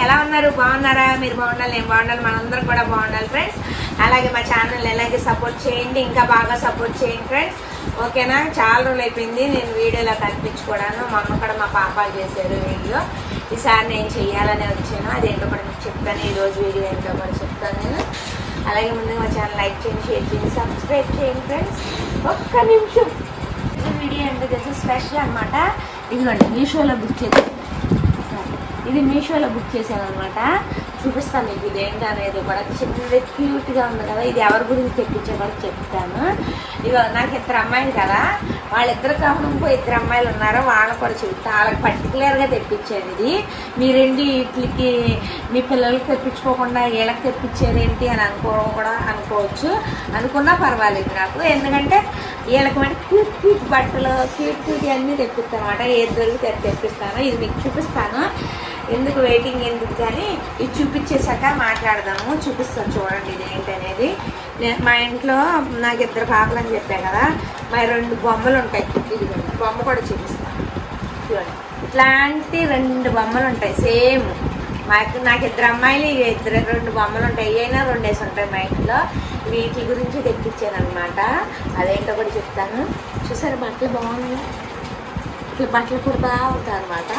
ఎలా ఉన్నారు బాగున్నారా మీరు బాగుండాలి నేను బాగుండాలి మనందరం కూడా బాగుండాలి ఫ్రెండ్స్ అలాగే మా ఛానల్ ఎలాగే సపోర్ట్ చేయండి ఇంకా బాగా సపోర్ట్ చేయండి ఫ్రెండ్స్ ఓకేనా చాలా రోజులు అయిపోయింది నేను వీడియోలో కనిపించుకోవడాను మా అమ్మ కూడా మా పాపాలు చేశారు వీడియో ఈసారి నేను చెయ్యాలని వచ్చాను అదేంటో కూడా మీకు చెప్తాను ఈ రోజు వీడియో ఏంటో కూడా చెప్తాను నేను అలాగే ముందుగా మా ఛానల్ లైక్ చేయండి షేర్ చేయండి సబ్స్క్రైబ్ చేయండి ఫ్రెండ్స్ ఒక్క నిమిషం ఈ వీడియో ఏంటో తెలిసి స్పెషల్ అనమాట ఇదిగోండి మీషోలో బుక్ చేసి ఇది మీషోలో బుక్ చేశాను అనమాట చూపిస్తాను మీకు ఇది ఏంటి అనేది కూడా చిన్నది క్యూట్గా ఉంది కదా ఇది ఎవరి గురించి తెప్పించే కూడా చెప్తాను ఇగో నాకు ఇద్దరు అమ్మాయిలు కదా వాళ్ళిద్దరు కాకుండా ఇంకో ఇద్దరు అమ్మాయిలు ఉన్నారు వాళ్ళని కూడా చెప్తాను వాళ్ళకి పర్టికులర్గా తెప్పించాను ఇది మీ రెండు వీటికి మీ పిల్లలకి తెప్పించుకోకుండా వీళ్ళకి తెప్పించేది ఏంటి అని అనుకో కూడా అనుకోవచ్చు అనుకున్నా పర్వాలేదు నాకు ఎందుకంటే వీళ్ళకి మరి క్యూట్ క్యూట్ బట్టలు క్యూట్ క్యూట్ అన్నీ తెప్పిస్తాను అనమాట ఏది దొరికితే అది తెప్పిస్తాను ఇది మీకు చూపిస్తాను ఎందుకు వెయిటింగ్ ఎందుకు కానీ ఇది చూపించేశాక మాట్లాడదాము చూపిస్తాను చూడండి ఇది ఏంటనేది నే- మా ఇంట్లో నాకు ఇద్దరు పాపలు అని చెప్పా కదా మా రెండు బొమ్మలు ఉంటాయి ఇది బొమ్మ కూడా చూపిస్తాను చూడండి ఇట్లాంటి రెండు బొమ్మలు ఉంటాయి సేమ్ మాకు నాకు ఇద్దరు అమ్మాయిలు ఇక ఇద్దరు రెండు బొమ్మలు ఉంటాయి అయినా రెండేసి ఉంటాయి మా ఇంట్లో వీటి గురించి తెప్పించాను అనమాట అదేంటో కూడా చెప్తాను చూసారు బట్టలు బాగున్నాయి ఇట్లా బట్టలు కుడతా ఉంటాయి అనమాట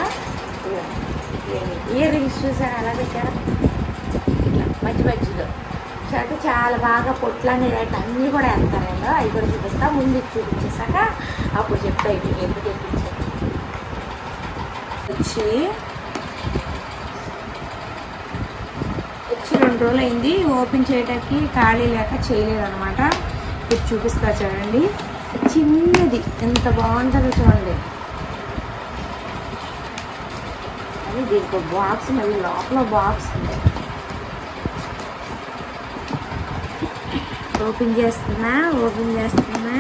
ఇయర్ రింగ్స్ చూసారు అలా పెట్టారు ఇట్లా మధ్య మధ్యలో అంటే చాలా బాగా పొట్లని రేట్ అన్నీ కూడా వేస్తారండి అవి కూడా చూపిస్తా ముందు ఇది చూపించేసాక అప్పుడు చెప్తా ఇవి ఎందుకు తెప్పించాను వచ్చి వచ్చి రెండు రోజులు అయింది ఓపెన్ చేయడానికి ఖాళీ లేక చేయలేదు అనమాట ఇది చూపిస్తా చూడండి చిన్నది ఎంత బాగుంటుందో చూడండి అది దీనికి బాక్స్ మళ్ళీ లోపల బాక్స్ ఉంది ఓపెన్ చేస్తున్నా ఓపెన్ చేస్తున్నా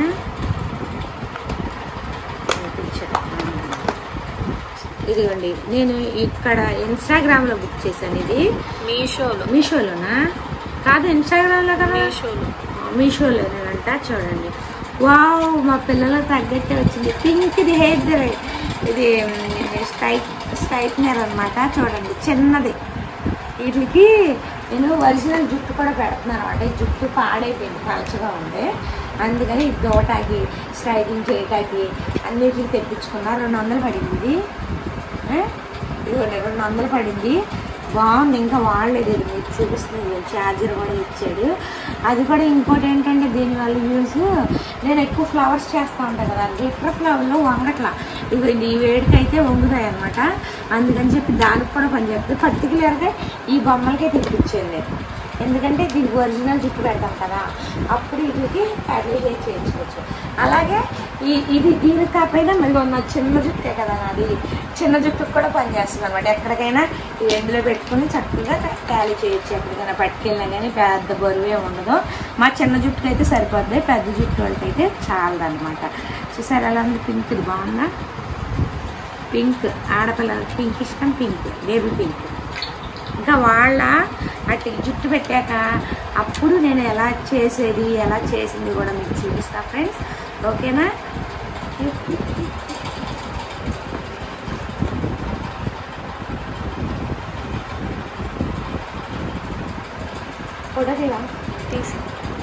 ఇదిగోండి నేను ఇక్కడ ఇన్స్టాగ్రామ్లో బుక్ చేశాను ఇది మీషోలో మీషోలోనా కాదు ఇన్స్టాగ్రామ్లో కదా మీషోలో మీషోలోనేనంట చూడండి వావ్ మా పిల్లలకు తగ్గట్టే వచ్చింది పింక్ది హెయిర్ ఇది స్టైప్ స్టైట్నర్ అనమాట చూడండి చిన్నది వీటికి నేను ఒరిజినల్ జుట్టు కూడా పెడుతున్నాను అనమాట ఈ జుట్టు పాడైపోయింది పలచగా ఉండే అందుకని ఇది దోటాకి స్ట్రైటింగ్ చేయటానికి అన్నిటికి తెప్పించుకున్నా రెండు వందలు పడింది ఇది ఏ? ఇదిగోండి రెండు వందలు పడింది బాగుంది ఇంకా వాడలేదు ఇది మీకు చూపిస్తుంది ఛార్జర్ కూడా ఇచ్చాడు అది కూడా ఇంకోటి ఏంటంటే దీనివల్ల యూస్ నేను ఎక్కువ ఫ్లవర్స్ చేస్తూ ఉంటాను కదా లిటర్ ఫ్లవర్లో వంగట్లా ఇవి ఈ వేడికి అయితే వంగుతాయి అనమాట అందుకని చెప్పి దానికి కూడా పనిచేస్తుంది పర్టికులర్గా ఈ బొమ్మలకే తెప్పించాను నేను ఎందుకంటే దీనికి ఒరిజినల్ జుట్టు పెడతాం కదా అప్పుడు వీటికి ప్యాడ్లీ చేయించుకోవచ్చు అలాగే ఈ ఇది దీనికి కాకపోయినా మళ్ళీ ఉన్న చిన్న జుట్టే కదా నాది చిన్న జుట్టుకు కూడా పనిచేస్తుంది అనమాట ఎక్కడికైనా ఈ ఎండులో పెట్టుకుని చక్కగా ట్యాలీ చేయొచ్చు ఎక్కడికైనా పట్టుకెళ్ళినా కానీ పెద్ద బరువే ఉండదు మా చిన్న జుట్టుకు అయితే సరిపోద్ది పెద్ద జుట్టు వాళ్ళకి అయితే చాలదనమాట చూసారు ఎలా ఉంది పింక్ ఇది బాగుందా పింక్ ఆడపిల్లల పింక్ ఇష్టం పింక్ బేబీ పింక్ ఇంకా వాళ్ళ అటు జుట్టు పెట్టాక అప్పుడు నేను ఎలా చేసేది ఎలా చేసింది కూడా మీకు చూపిస్తా ఫ్రెండ్స్ ఓకేనా ఫోటో తీవా తీసి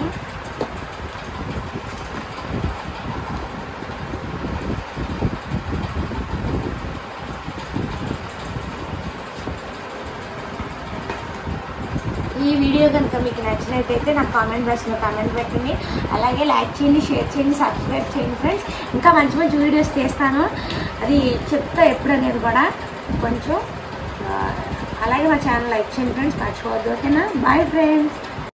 ఈ వీడియో కనుక మీకు నచ్చినట్టయితే నాకు కామెంట్ బాక్స్లో కామెంట్ పెట్టండి అలాగే లైక్ చేయండి షేర్ చేయండి సబ్స్క్రైబ్ చేయండి ఫ్రెండ్స్ ఇంకా మంచి మంచి వీడియోస్ తీస్తాను అది చెప్తా ఎప్పుడు అనేది కూడా కొంచెం ఆ, అలాగే మా ఛానల్ లైక్ చేయండి ఫ్రెండ్స్ మర్చిపోవద్దు ఓకేనా బాయ్ ఫ్రెండ్స్